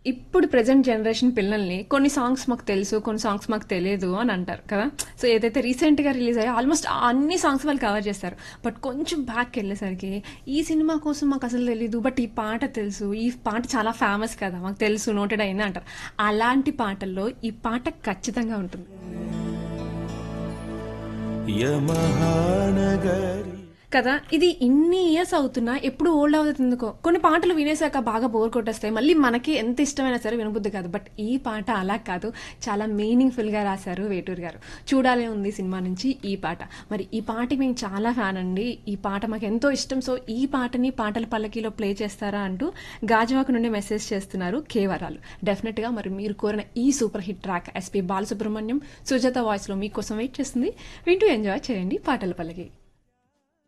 ఇప్పుడు present generation పిల్లల్ని కొన్ని సాంగ్స్ మాకు తెలుసు కొన్ని సాంగ్స్ మాకు తెలియదు అని అంటారు కదా సో ఏదైతే రీసెంట్ గా రిలీజ్ అయ్యో ఆల్మోస్ట్ అన్ని సాంగ్స్ వాళ్ళు కవర్ చేస్తారు బట్ కొంచెం బ్యాక్ వెళ్ళేసరికి ఈ సినిమా కోసం మాకు అసలు తెలీదు బట్ ఈ పాట తెలుసు ఈ పాట చాలా ఫేమస్ కదా మాకు తెలుసు నోటెడ్ అయింది అంటారు అలాంటి పాటల్లో ఈ పాట ఖచ్చితంగా ఉంటుంది యమహానగరి కదా ఇది ఇన్ని ఇయర్స్ అవుతున్నా ఎప్పుడు ఓల్డ్ అవుతుంది ఎందుకో కొన్ని పాటలు వినేసాక బాగా బోర్ కొట్టేస్తాయి మళ్ళీ మనకి ఎంత ఇష్టమైనా సరే వినబుద్ధి కాదు బట్ ఈ పాట అలా కాదు చాలా మీనింగ్ఫుల్ గా రాశారు వేటూరు గారు చూడాలే ఉంది సినిమా నుంచి ఈ పాట మరి ఈ పాటకి మేము చాలా ఫ్యాన్ అండి ఈ పాట మాకు ఎంతో ఇష్టం సో ఈ పాటని పాటల పల్లకీలో ప్లే చేస్తారా అంటూ గాజువాక నుండి మెసేజ్ చేస్తున్నారు కేవరాలు డెఫినెట్ గా మరి మీరు కోరిన ఈ super hit track SP Balasubrahmanyam Sujatha voice లో మీకోసం వెయిట్ చేస్తుంది వింటూ ఎంజాయ్ చేయండి పాటల పల్లకి